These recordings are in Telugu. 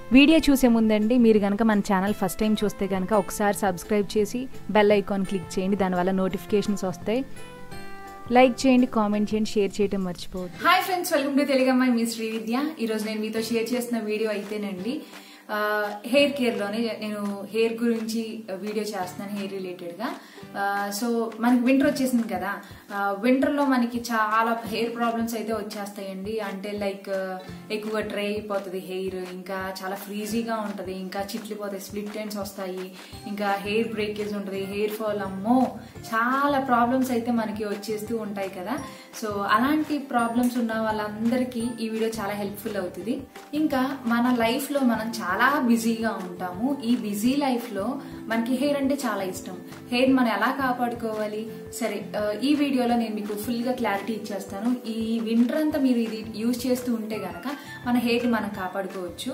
వీడియో చూసే ముందండి మీరు కనుక మన ఛానల్ ఫస్ట్ టైం చూస్తే కనుక ఒకసారి సబ్స్క్రైబ్ చేసి బెల్ ఐకాన్ క్లిక్ చేయండి దానివల్ల నోటిఫికేషన్స్ వస్తాయి లైక్ చేయండి కామెంట్ చేయండి షేర్ చేయడం మర్చిపోవద్దు హాయ్ ఫ్రెండ్స్ వెల్కమ్ టు తెలుగమ్మాయి మీ శ్రీ విద్య ఈరోజు నేను మీతో షేర్ చేస్తున్న వీడియో అయితేనండి హెయిర్ కేర్లోనే నేను హెయిర్ గురించి వీడియో చేస్తున్నాను హెయిర్ రిలేటెడ్గా సో మనకి వింటర్ వచ్చేసింది కదా వింటర్లో మనకి చాలా హెయిర్ ప్రాబ్లమ్స్ అయితే వచ్చేస్తాయండి అంటే లైక్ ఎక్కువగా డ్రై అయిపోతుంది హెయిర్ ఇంకా చాలా ఫ్రీజీగా ఉంటుంది ఇంకా చిట్లిపోతాయి స్ప్లిట్ ఎండ్స్ వస్తాయి ఇంకా హెయిర్ బ్రేకేజ్ ఉంటుంది హెయిర్ ఫాల్ అమ్మో చాలా ప్రాబ్లమ్స్ అయితే మనకి వచ్చేస్తూ ఉంటాయి కదా సో అలాంటి ప్రాబ్లమ్స్ ఉన్న వాళ్ళందరికీ ఈ వీడియో చాలా హెల్ప్ఫుల్ అవుతుంది ఇంకా మన లైఫ్లో మనం చాలా బిజీగా ఉంటాము ఈ బిజీ లైఫ్లో మనకి హెయిర్ అంటే చాలా ఇష్టం హెయిర్ మనం ఎలా కాపాడుకోవాలి సరే ఈ వీడియోలో నేను మీకు ఫుల్గా క్లారిటీ ఇచ్చేస్తాను ఈ వింటర్ అంతా మీరు ఇది యూజ్ చేస్తూ ఉంటే గనక మన హెయిర్ని మనం కాపాడుకోవచ్చు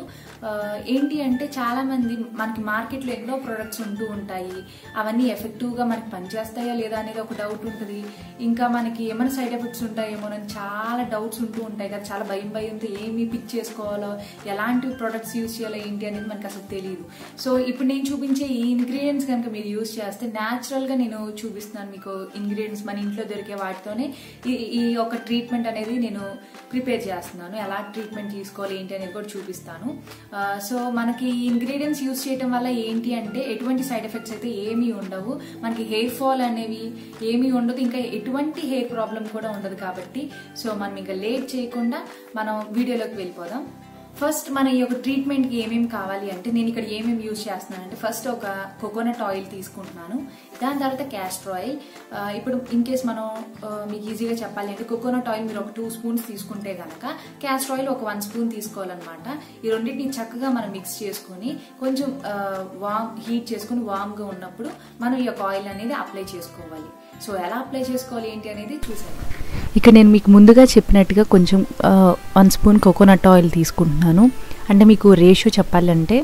ఏంటి అంటే చాలా మంది మనకి మార్కెట్లో ఎన్నో ప్రొడక్ట్స్ ఉంటూ ఉంటాయి అవన్నీ ఎఫెక్టివ్గా మనకి పనిచేస్తాయా లేదా అనేది ఒక డౌట్ ఉంటుంది ఇంకా మనకి ఏమైనా సైడ్ ఎఫెక్ట్స్ ఉంటాయేమోనని చాలా డౌట్స్ ఉంటూ ఉంటాయి కదా చాలా భయం భయంతో ఏమి పిక్ చేసుకోవాలో ఎలాంటి ప్రొడక్ట్స్ యూజ్ చేయాలో ఏంటి అనేది మనకి అసలు తెలియదు సో ఇప్పుడు నేను చూపించే ఈ ఇంగ్రీడియంట్స్ కనుక మీరు యూజ్ చేస్తే న్యాచురల్గా నేను చూపిస్తున్నాను మీకు ఇంగ్రీడియంట్స్ మన ఇంట్లో దొరికే వాటితోనే ఈ ఒక ట్రీట్మెంట్ అనేది నేను ప్రిపేర్ చేస్తున్నాను ఎలా ట్రీట్మెంట్ తీసుకోవాలి ఏంటి అనేది కూడా చూపిస్తాను సో మనకి ఈ ఇంగ్రీడియంట్స్ యూజ్ చేయడం వల్ల ఏంటి అంటే ఎటువంటి సైడ్ ఎఫెక్ట్స్ అయితే ఏమీ ఉండవు మనకి హెయిర్ ఫాల్ అనేవి ఏమీ ఉండదు ఇంకా ఎటువంటి హెయిర్ ప్రాబ్లం కూడా ఉండదు కాబట్టి సో మనం ఇంకా లేట్ చేయకుండా మనం వీడియోలోకి వెళ్ళిపోదాం ఫస్ట్ మన ఈ యొక్క ట్రీట్మెంట్కి ఏమేమి కావాలి అంటే నేను ఇక్కడ ఏమేమి యూజ్ చేస్తున్నాను అంటే ఫస్ట్ ఒక కోకోనట్ ఆయిల్ తీసుకుంటున్నాను దాని తర్వాత క్యాస్టర్ ఆయిల్ ఇప్పుడు ఇన్ కేస్ మనం మీకు ఈజీగా చెప్పాలి అంటే కోకోనట్ ఆయిల్ మీరు ఒక టూ స్పూన్స్ తీసుకుంటే కనుక క్యాస్టర్ ఆయిల్ ఒక వన్ స్పూన్ తీసుకోవాలన్నమాట ఈ రెండింటిని చక్కగా మనం మిక్స్ చేసుకుని కొంచెం వామ్ హీట్ చేసుకుని వామ్గా ఉన్నప్పుడు మనం ఈ యొక్క ఆయిల్ అనేది అప్లై చేసుకోవాలి సో ఎలా అప్లై చేసుకోవాలి ఏంటి అనేది చూసాను ఇక్కడ నేను మీకు ముందుగా చెప్పినట్టుగా కొంచెం వన్ స్పూన్ కోకోనట్ ఆయిల్ తీసుకుంటున్నాను అంటే మీకు రేషియో చెప్పాలంటే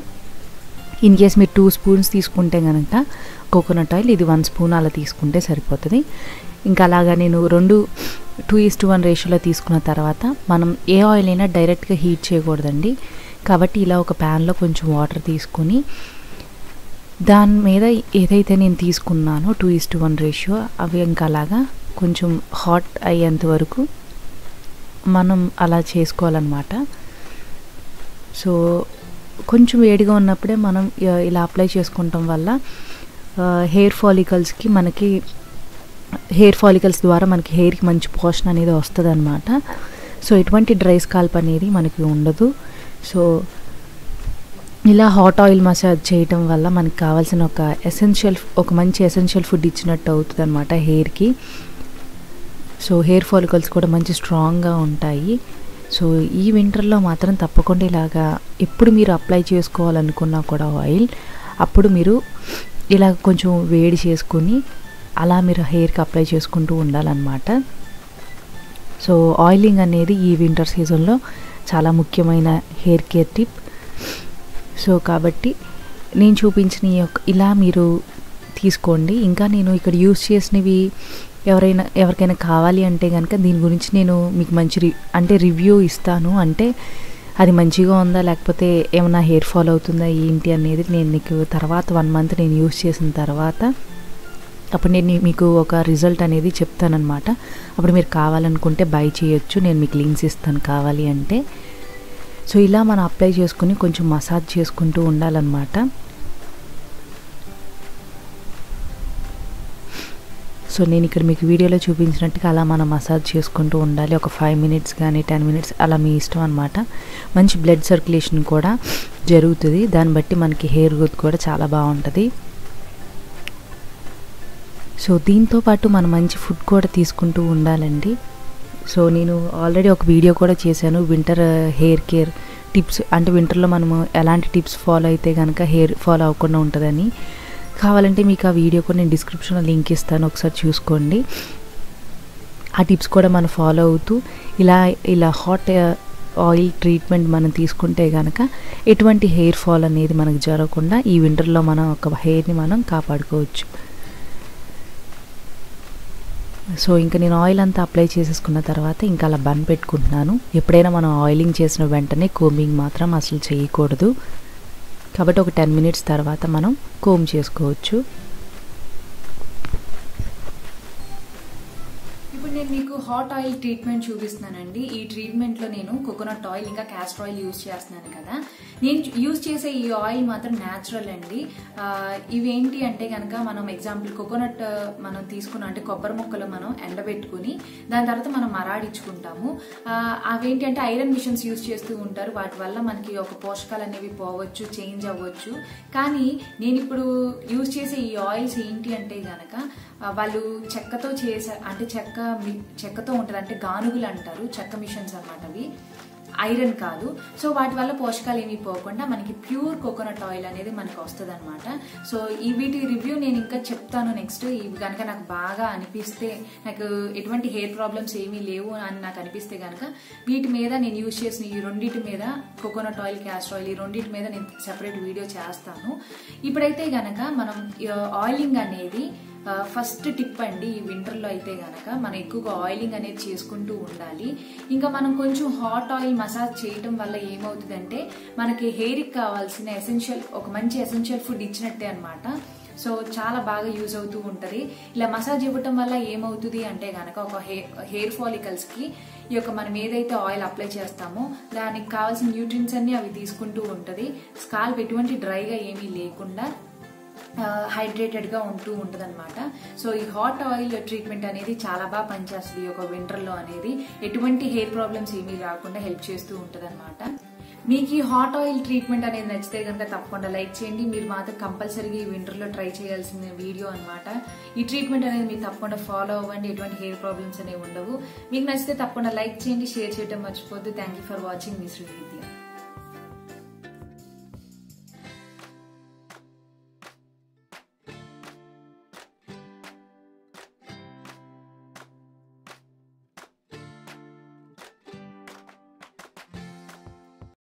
ఇన్ కేస్ మీరు టూ స్పూన్స్ తీసుకుంటే కనుక కోకోనట్ ఆయిల్ ఇది వన్ స్పూన్ అలా తీసుకుంటే సరిపోతుంది ఇంకా అలాగా నేను రెండు టూ ఈస్ టు వన్ రేషియోలో తీసుకున్న తర్వాత మనం ఏ ఆయిల్ అయినా డైరెక్ట్గా హీట్ చేయకూడదండి కాబట్టి ఇలా ఒక ప్యాన్లో కొంచెం వాటర్ తీసుకొని దాని మీద ఏదైతే నేను తీసుకున్నానో two is to one ratio అవి ఇంకా అలాగా కొంచెం హాట్ అయ్యేంత వరకు మనం అలా చేసుకోవాలన్నమాట సో కొంచెం వేడిగా ఉన్నప్పుడే మనం ఇలా అప్లై చేసుకుంటాం వల్ల హెయిర్ ఫాలికల్స్కి మనకి హెయిర్ ఫాలికల్స్ ద్వారా మనకి హెయిర్కి మంచి పోషణ అనేది వస్తుంది అనమాట సో ఎటువంటి డ్రై స్కాల్ప్ అనేది మనకి ఉండదు సో ఇలా హాట్ ఆయిల్ మసాజ్ చేయటం వల్ల మనకి కావాల్సిన ఒక ఎసెన్షియల్ ఒక మంచి ఎసెన్షియల్ ఫుడ్ ఇచ్చినట్టు అవుతుంది అనమాట హెయిర్కి సో హెయిర్ ఫాలికల్స్ కూడా మంచి స్ట్రాంగ్గా ఉంటాయి సో ఈ వింటర్లో మాత్రం తప్పకుండా ఇలాగా ఎప్పుడు మీరు అప్లై చేసుకోవాలనుకున్నా కూడా ఆయిల్ అప్పుడు మీరు ఇలా కొంచెం వేడి చేసుకుని అలా మీరు హెయిర్కి అప్లై చేసుకుంటూ ఉండాలన్నమాట సో ఆయిలింగ్ అనేది ఈ వింటర్ సీజన్లో చాలా ముఖ్యమైన హెయిర్ కేర్ టిప్ సో కాబట్టి నేను చూపించిన ఇలా మీరు తీసుకోండి ఇంకా నేను ఇక్కడ యూస్ చేసినవి ఎవరైనా ఎవరికైనా కావాలి అంటే కనుక దీని గురించి నేను మీకు మంచి రి అంటే రివ్యూ ఇస్తాను అంటే అది మంచిగా ఉందా లేకపోతే ఏమైనా హెయిర్ ఫాల్ అవుతుందా ఏంటి అనేది నేను నీకు తర్వాత వన్ మంత్ నేను యూస్ చేసిన తర్వాత అప్పుడు నేను మీకు ఒక రిజల్ట్ అనేది చెప్తానమాట అప్పుడు మీరు కావాలనుకుంటే బై చేయొచ్చు నేను మీకు లింక్స్ ఇస్తాను కావాలి అంటే సో ఇలా మనం అప్లై చేసుకుని కొంచెం మసాజ్ చేసుకుంటూ ఉండాలన్నమాట సో నేను ఇక్కడ మీకు వీడియోలో చూపించినట్టుగా అలా మనం మసాజ్ చేసుకుంటూ ఉండాలి ఒక ఫైవ్ మినిట్స్ కానీ టెన్ మినిట్స్ అలా మీ ఇష్టం అనమాట మంచి బ్లడ్ సర్క్యులేషన్ కూడా జరుగుతుంది దాన్ని బట్టి మనకి హెయిర్ గ్రోత్ కూడా చాలా బాగుంటుంది సో దీంతో పాటు మనం మంచి ఫుడ్ కూడా తీసుకుంటూ ఉండాలండి సో నేను ఆల్రెడీ ఒక వీడియో కూడా చేశాను వింటర్ హెయిర్ కేర్ టిప్స్ అంటే వింటర్లో మనము ఎలాంటి టిప్స్ ఫాలో అయితే కనుక హెయిర్ ఫాలో అవ్వకుండా ఉంటుందని కావాలంటే మీకు ఆ వీడియో కూడా నేను డిస్క్రిప్షన్లో లింక్ ఇస్తాను ఒకసారి చూసుకోండి ఆ టిప్స్ కూడా మనం ఫాలో అవుతూ ఇలా ఇలా హాట్ ఆయిల్ ట్రీట్మెంట్ మనం తీసుకుంటే కనుక ఎటువంటి హెయిర్ ఫాల్ అనేది మనకు జరగకుండా ఈ వింటర్లో మనం ఒక హెయిర్ని మనం కాపాడుకోవచ్చు సో ఇంకా నేను ఆయిల్ అంతా అప్లై చేసేసుకున్న తర్వాత ఇంకా అలా బన్ పెట్టుకుంటున్నాను ఎప్పుడైనా మనం ఆయిలింగ్ చేసిన వెంటనే కోంబింగ్ మాత్రం అసలు చేయకూడదు కాబట్టి ఒక టెన్ మినిట్స్ తర్వాత మనం కోమ్ చేసుకోవచ్చు ఇప్పుడు నేను మీకు హాట్ ఆయిల్ ట్రీట్మెంట్ చూపిస్తున్నానండి ఈ ట్రీట్మెంట్లో నేను కోకోనట్ ఆయిల్ ఇంకా క్యాస్టర్ ఆయిల్ యూజ్ చేస్తున్నాను కదా నేను యూజ్ చేసే ఈ ఆయిల్ మాత్రం న్యాచురల్ అండి ఆ, ఇవేంటి అంటే కనుక మనం ఎగ్జాంపుల్ కోకోనట్ మనం తీసుకున్నాం అంటే కొబ్బరి ముక్కలు మనం ఎండబెట్టుకుని దాని తర్వాత మనం మరాడించుకుంటాము ఆ, అవేంటి అంటే ఐరన్ మిషన్స్ యూజ్ చేస్తూ ఉంటారు వాటి వల్ల మనకి ఒక పోషకాలు అనేవి పోవచ్చు చేంజ్ అవ్వచ్చు కానీ నేను ఇప్పుడు యూజ్ చేసే ఈ ఆయిల్స్ ఏంటి అంటే గనక ఆ, వాళ్ళు చెక్కతో చేసే అంటే చెక్క మి- చెక్కతో ఉంటుంది అంటే గానుగులు అంటారు చెక్క మిషన్స్ అన్నమాట అవి ఐరన్ కాదు సో వాటి వల్ల పోషకాలు ఏమీ పోకుండా మనకి ప్యూర్ కోకోనట్ ఆయిల్ అనేది మనకు వస్తుంది అనమాట సో ఈ వీటి రివ్యూ నేను ఇంకా చెప్తాను నెక్స్ట్ ఇవి కనుక నాకు బాగా అనిపిస్తే నాకు ఎటువంటి హెయిర్ ప్రాబ్లమ్స్ ఏమీ లేవు అని నాకు అనిపిస్తే కనుక వీటి మీద నేను యూజ్ చేసిన ఈ రెండింటి మీద కోకోనట్ ఆయిల్ క్యాస్టర్ ఆయిల్ ఈ రెండింటి మీద నేను సెపరేట్ వీడియో చేస్తాను ఇప్పుడైతే గనక మనం ఆయిలింగ్ అనేది ఫస్ట్ టిప్ అండి ఈ వింటర్లో అయితే గనక మనం ఎక్కువగా ఆయిలింగ్ అనేది చేసుకుంటూ ఉండాలి ఇంకా మనం కొంచెం హాట్ ఆయిల్ మసాజ్ చేయటం వల్ల ఏమవుతుందంటే మనకి హెయిర్కి కావాల్సిన ఎసెన్షియల్ ఒక మంచి ఎసెన్షియల్ ఫుడ్ ఇచ్చినట్టే అన్నమాట సో చాలా బాగా యూజ్ అవుతూ ఉంటుంది ఇలా మసాజ్ ఇవ్వటం వల్ల ఏమవుతుంది అంటే గనక ఒక హెయిర్ హెయిర్ ఫాలికల్స్ కి ఈ యొక్క మనం ఏదైతే ఆయిల్ అప్లై చేస్తామో దానికి కావాల్సిన న్యూట్రిన్స్ అన్ని అవి తీసుకుంటూ ఉంటది స్కాల్ప్ ఎటువంటి డ్రైగా ఏమీ లేకుండా హైడ్రేటెడ్ గా ఉంటూ ఉంటుంది అనమాట సో ఈ హాట్ ఆయిల్ ట్రీట్మెంట్ అనేది చాలా బాగా పనిచేస్తుంది ఈ యొక్క వింటర్ లో అనేది ఎటువంటి హెయిర్ ప్రాబ్లమ్స్ ఏమీ రాకుండా హెల్ప్ చేస్తూ ఉంటుంది అనమాట మీకు ఈ హాట్ ఆయిల్ ట్రీట్మెంట్ అనేది నచ్చితే కనుక తప్పకుండా లైక్ చేయండి మీరు మాత్రం కంపల్సరీగా ఈ వింటర్ లో ట్రై చేయాల్సిన వీడియో అన్నమాట ఈ ట్రీట్మెంట్ అనేది మీరు తప్పకుండా ఫాలో అవ్వండి ఎటువంటి హెయిర్ ప్రాబ్లమ్స్ అనేవి ఉండవు మీకు నచ్చితే తప్పకుండా లైక్ చేయండి షేర్ చేయడం మర్చిపోద్దు థ్యాంక్ యూ ఫర్ వాచింగ్ మీ శ్రీ విద్య